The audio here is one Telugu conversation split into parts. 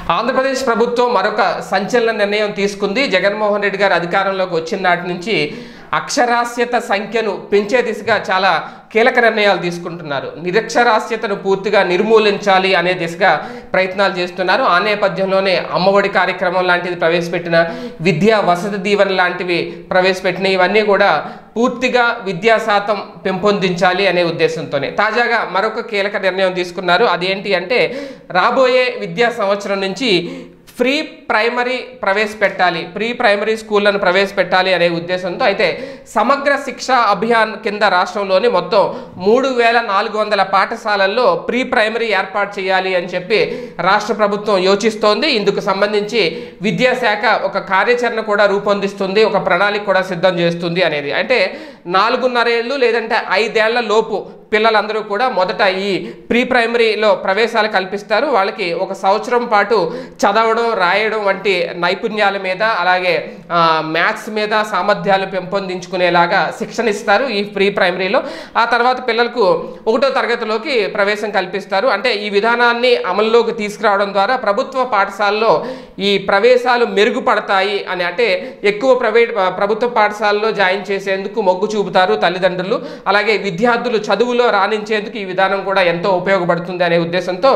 ఆంధ్రప్రదేశ్ ప్రభుత్వం మరొక సంచలన నిర్ణయం తీసుకుంది జగన్మోహన్ రెడ్డి గారు అధికారంలోకి వచ్చిన నాటి నుంచి అక్షరాస్యత సంఖ్యను పెంచే దిశగా చాలా కీలక నిర్ణయాలు తీసుకుంటున్నారు నిరక్షరాస్యతను పూర్తిగా నిర్మూలించాలి అనే దిశగా ప్రయత్నాలు చేస్తున్నారు ఆ నేపథ్యంలోనే అమ్మఒడి కార్యక్రమం లాంటిది ప్రవేశపెట్టిన విద్యా వసతి దీవెన లాంటివి ప్రవేశపెట్టిన ఇవన్నీ కూడా పూర్తిగా విద్యా శాతం పెంపొందించాలి అనే ఉద్దేశంతోనే తాజాగా మరొక కీలక నిర్ణయం తీసుకున్నారు అదేంటి అంటే రాబోయే విద్యా సంవత్సరం నుంచి ఫ్రీ ప్రైమరీ ప్రవేశపెట్టాలి ప్రీ ప్రైమరీ స్కూళ్ళను ప్రవేశపెట్టాలి అనే ఉద్దేశంతో అయితే సమగ్ర శిక్ష అభియాన్ కింద రాష్ట్రంలోని మొత్తం మూడు వేల నాలుగు వందల పాఠశాలల్లో ప్రీ ప్రైమరీ ఏర్పాటు చేయాలి అని చెప్పి రాష్ట్ర ప్రభుత్వం యోచిస్తోంది ఇందుకు సంబంధించి విద్యాశాఖ ఒక కార్యాచరణ కూడా రూపొందిస్తుంది ఒక ప్రణాళిక కూడా సిద్ధం చేస్తుంది అనేది అంటే నాలుగున్నరేళ్ళు లేదంటే ఐదేళ్ల లోపు పిల్లలందరూ కూడా మొదట ఈ ప్రీ ప్రైమరీలో ప్రవేశాలు కల్పిస్తారు వాళ్ళకి ఒక సంవత్సరం పాటు చదవడం రాయడం వంటి నైపుణ్యాల మీద అలాగే మ్యాథ్స్ మీద సామర్థ్యాలు పెంపొందించుకునేలాగా శిక్షణ ఇస్తారు ఈ ప్రీ ప్రైమరీలో ఆ తర్వాత పిల్లలకు ఒకటో తరగతిలోకి ప్రవేశం కల్పిస్తారు అంటే ఈ విధానాన్ని అమల్లోకి తీసుకురావడం ద్వారా ప్రభుత్వ పాఠశాలలో ఈ ప్రవేశాలు మెరుగుపడతాయి అని అంటే ఎక్కువ ప్రైవేట్ ప్రభుత్వ పాఠశాలలో జాయిన్ చేసేందుకు మొగ్గు చూపుతారు తల్లిదండ్రులు అలాగే విద్యార్థులు చదువులో రాణించేందుకు ఈ విధానం కూడా ఎంతో ఉపయోగపడుతుంది అనే ఉద్దేశంతో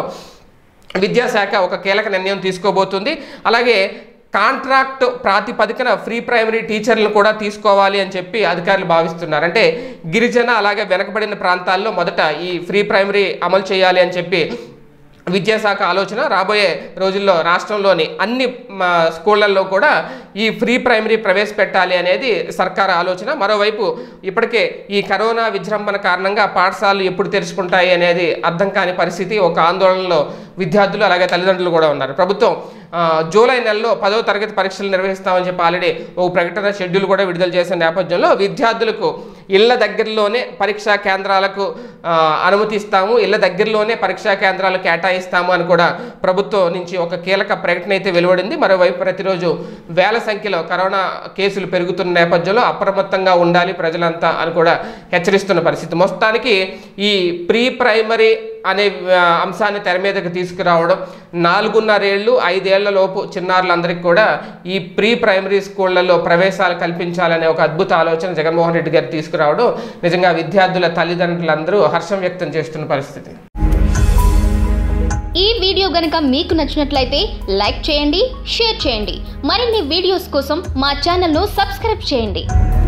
విద్యాశాఖ ఒక కీలక నిర్ణయం తీసుకోబోతుంది అలాగే కాంట్రాక్ట్ ప్రాతిపదికన ఫ్రీ ప్రైమరీ టీచర్లను కూడా తీసుకోవాలి అని చెప్పి అధికారులు భావిస్తున్నారు అంటే గిరిజన అలాగే వెనకబడిన ప్రాంతాల్లో మొదట ఈ ఫ్రీ ప్రైమరీ అమలు చేయాలి అని చెప్పి విద్యాశాఖ ఆలోచన రాబోయే రోజుల్లో రాష్ట్రంలోని అన్ని మ, స్కూళ్ళల్లో కూడా ఈ ఫ్రీ ప్రైమరీ ప్రవేశపెట్టాలి అనేది సర్కార్ ఆలోచన మరోవైపు ఇప్పటికే ఈ కరోనా విజృంభణ కారణంగా పాఠశాలలు ఎప్పుడు తెరుచుకుంటాయి అనేది అర్థం కాని పరిస్థితి ఒక ఆందోళనలో విద్యార్థులు అలాగే తల్లిదండ్రులు కూడా ఉన్నారు ప్రభుత్వం ఆ, జూలై నెలలో పదవ తరగతి పరీక్షలు నిర్వహిస్తామని చెప్పి ఆల్రెడీ ఓ ప్రకటన షెడ్యూల్ కూడా విడుదల చేసిన నేపథ్యంలో విద్యార్థులకు ఇళ్ల దగ్గరలోనే పరీక్షా కేంద్రాలకు ఆ, అనుమతిస్తాము ఇళ్ల దగ్గరలోనే పరీక్షా కేంద్రాలు కేటాయిస్తాము అని కూడా ప్రభుత్వం నుంచి ఒక కీలక ప్రకటన అయితే వెలువడింది మరోవైపు ప్రతిరోజు వేల సంఖ్యలో కరోనా కేసులు పెరుగుతున్న నేపథ్యంలో అప్రమత్తంగా ఉండాలి ప్రజలంతా అని కూడా హెచ్చరిస్తున్న పరిస్థితి మొత్తానికి ఈ ప్రీ ప్రైమరీ అనే ఆ, అంశాన్ని తెర మీదకి తీసుకురావడం నాలుగున్నరేళ్ళు ఐదేళ్ల లోపు చిన్నారులందరికీ కూడా ఈ ప్రీ ప్రైమరీ స్కూళ్లలో ప్రవేశాలు కల్పించాలనే ఒక అద్భుత ఆలోచన జగన్మోహన్ రెడ్డి గారు తీసుకురావడం నిజంగా విద్యార్థుల తల్లిదండ్రులందరూ హర్షం వ్యక్తం చేస్తున్న పరిస్థితి ఈ వీడియో గనుక మీకు నచ్చినట్లయితే లైక్ చేయండి షేర్ చేయండి మరిన్ని వీడియోస్ కోసం మా ఛానల్ను సబ్స్క్రైబ్ చేయండి